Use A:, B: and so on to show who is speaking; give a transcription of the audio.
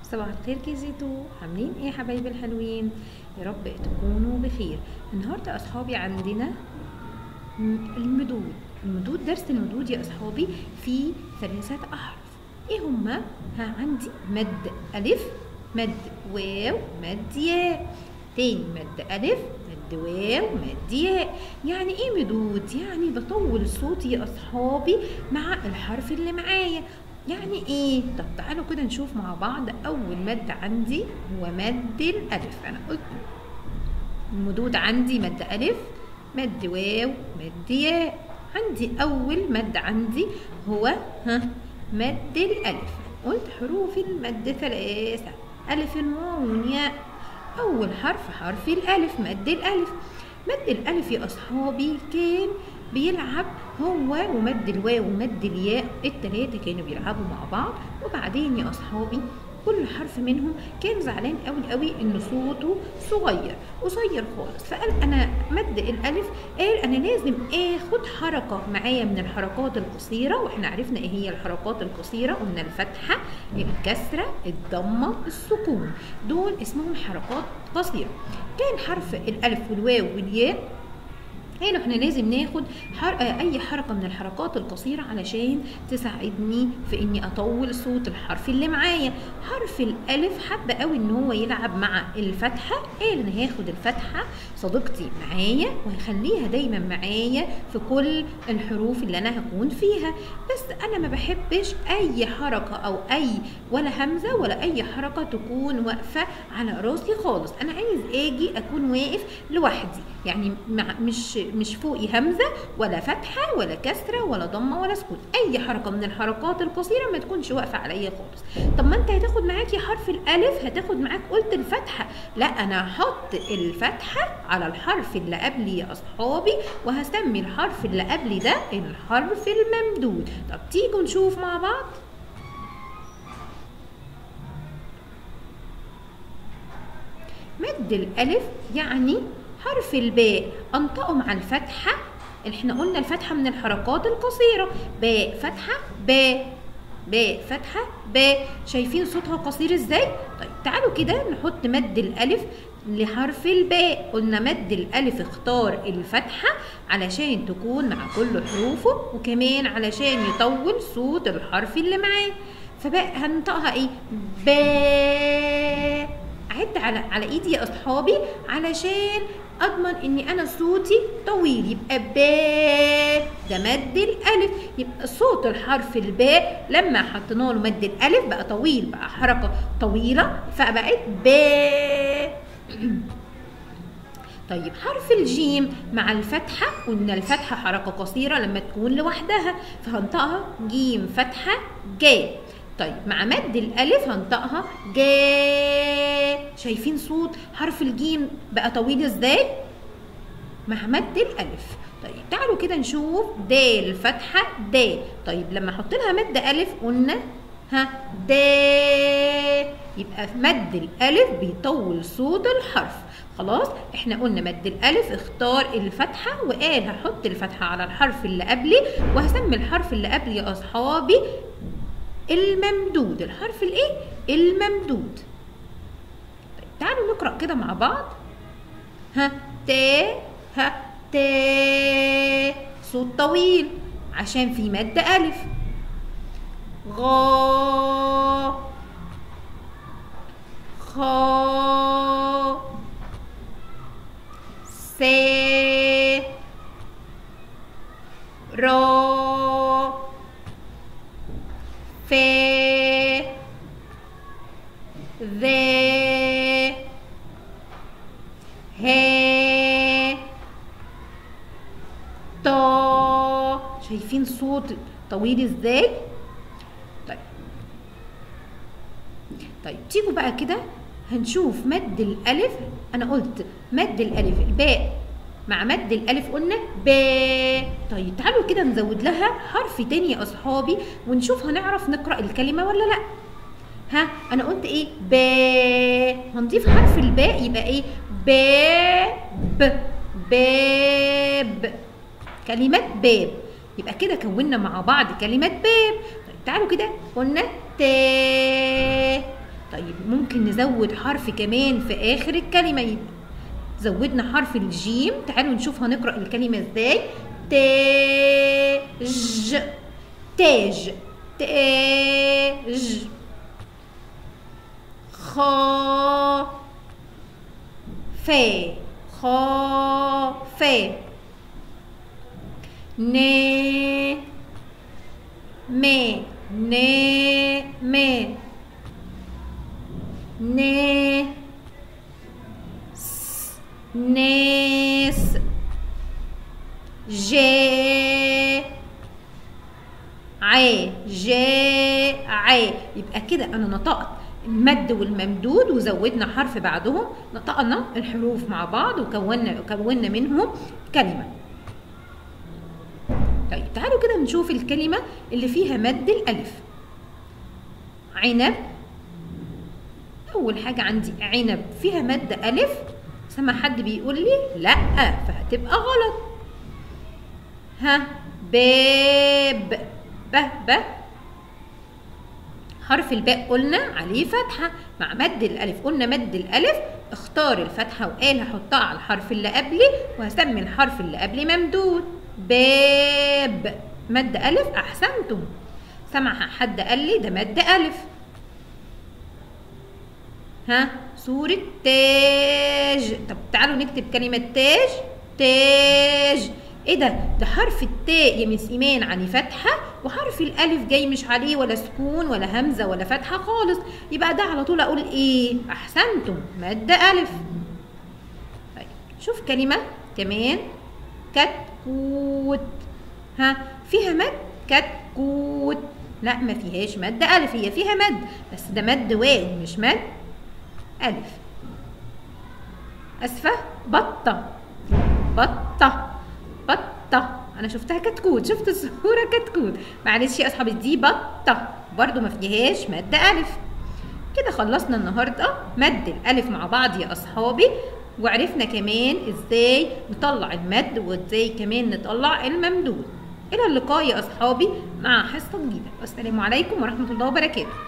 A: صباح الخير كيزيتو عاملين ايه يا حبايبي الحلوين يا رب تكونوا بخير النهارده يا اصحابي عندنا م- المدود المدود درس المدود يا اصحابي في ثلاثة احرف ايه هما ها عندي مد الف مد واو مد ياء تاني مد الف مد واو مد ياء يعني ايه مدود يعني بطول صوتي يا اصحابي مع الحرف اللي معايا يعني ايه طب تعالوا كده نشوف مع بعض اول مد عندي هو مد الالف انا قلت المدود عندي مد الف مد واو مد ياء عندي اول مد عندي هو ها مد الالف قلت حروف المد ثلاثة ألف واو ياء أول حرف حرف الألف مد الألف مد الألف يا أصحابي كان بيلعب هو ومد الواو ومد الياء التلاتة كانوا بيلعبوا مع بعض وبعدين يا أصحابي كل حرف منهم كان زعلان قوي قوي ان صوته صغير قصير خالص فقال انا مد الالف قال انا لازم اخد حركه معايا من الحركات القصيره واحنا عرفنا ايه هي الحركات القصيره قلنا الفتحه الكسره الضمه السكون دول اسمهم حركات قصيره كان حرف الالف والواو والياء قالوا احنا لازم ناخد حر... آه، اي حركه من الحركات القصيره علشان تساعدني في اني اطول صوت الحرف اللي معايا حرف الالف حب قوي ان هو يلعب مع الفتحه قال انا هاخد الفتحه صديقتي معايا وهخليها دايما معايا في كل الحروف اللي انا هكون فيها بس انا ما بحبش اي حركه او اي ولا همزه ولا اي حركه تكون واقفه على راسي خالص انا عايز اجي اكون واقف لوحدي يعني مع مش مش فوقي همزه ولا فتحه ولا كسره ولا ضمه ولا سكون اي حركه من الحركات القصيره ما تكونش واقفه عليا خالص طب ما انت هتاخد معاكي حرف الالف هتاخد معاك قلت الفتحه لا انا هحط الفتحه على الحرف اللي قبلي يا اصحابي وهسمي الحرف اللي قبلي ده الحرف الممدود طب تيجوا نشوف مع بعض مد الألف يعني حرف الباء أنطقه مع الفتحة احنا قلنا الفتحة من الحركات القصيرة باء فتحة باء باء فتحة باء شايفين صوتها قصير ازاي؟ طيب تعالوا كده نحط مد الألف لحرف الباء قلنا مد الألف اختار الفتحة علشان تكون مع كل حروفه وكمان علشان يطول صوت الحرف اللي معاه فبقى هنطقها ايه؟ باء عد على على ايدي يا اصحابي علشان اضمن اني انا صوتي طويل يبقى باء ده مد الالف يبقى صوت الحرف الباء لما حطينا له مد الالف بقى طويل بقى حركه طويله فبقت باء طيب حرف الجيم مع الفتحة قلنا الفتحة حركة قصيرة لما تكون لوحدها فهنطقها جيم فتحة جا طيب مع مد الألف هنطقها جا شايفين صوت حرف الجيم بقى طويل ازاي؟ مع مد الألف طيب تعالوا كده نشوف دال فتحة دا طيب لما احط لها مد ألف قلنا ها دا يبقى في مد الألف بيطول صوت الحرف خلاص احنا قلنا مد الألف اختار الفتحة وقال هحط الفتحة على الحرف اللي قبلي وهسمي الحرف اللي قبلي يا أصحابي الممدود الحرف الايه الممدود طيب تعالوا نقرا كده مع بعض ها تا ها تا صوت طويل عشان في مد الف غا خا سي را ف ذ ه طا شايفين صوت طويل ازاي طيب طيب تيجوا بقى كده هنشوف مد الالف انا قلت مد الالف الباء مع مد الالف قلنا باء طيب تعالوا كده نزود لها حرف تاني يا اصحابي ونشوف هنعرف نقرا الكلمه ولا لا ها انا قلت ايه باء هنضيف حرف الباء يبقى ايه باب باب كلمة باب يبقى كده كونا مع بعض كلمة باب طيب تعالوا كده قلنا تا طيب ممكن نزود حرف كمان في اخر الكلمه يبقى زودنا حرف الجيم تعالوا نشوف هنقرا الكلمه ازاي تاج تاج تاج خا فا خا فا ن م ن م ن س ناس ج ع ج ع يبقى كده انا نطقت المد والممدود وزودنا حرف بعدهم نطقنا الحروف مع بعض وكونا كونا منهم كلمه طيب تعالوا كده نشوف الكلمه اللي فيها مد الالف عنب اول حاجه عندي عنب فيها مد الف سمع حد بيقول لي لا فهتبقى غلط ها باب ب ب حرف الباء قلنا عليه فتحة مع مد الألف قلنا مد الألف اختار الفتحة وقال هحطها على الحرف اللي قبلي وهسمي الحرف اللي قبلي ممدود باب مد ألف أحسنتم سمع حد قال لي ده مد ألف ها سورة تاج طب تعالوا نكتب كلمة تاج تاج ايه ده ده حرف التاء يا مس ايمان عليه فتحه وحرف الالف جاي مش عليه ولا سكون ولا همزه ولا فتحه خالص يبقى ده على طول اقول ايه احسنتم مد الف طيب شوف كلمه كمان كتكوت ها فيها مد كتكوت لا ما فيهاش مد الف هي فيها مد بس ده مد واو مش مد الف اسفه بطه بطه بطة أنا شفتها كتكوت شفت الصورة كتكوت معلش يا أصحابي دي بطة برضو ما فيهاش مد ألف كده خلصنا النهاردة مد الألف مع بعض يا أصحابي وعرفنا كمان إزاي نطلع المد وإزاي كمان نطلع الممدود إلى اللقاء يا أصحابي مع حصة جديدة والسلام عليكم ورحمة الله وبركاته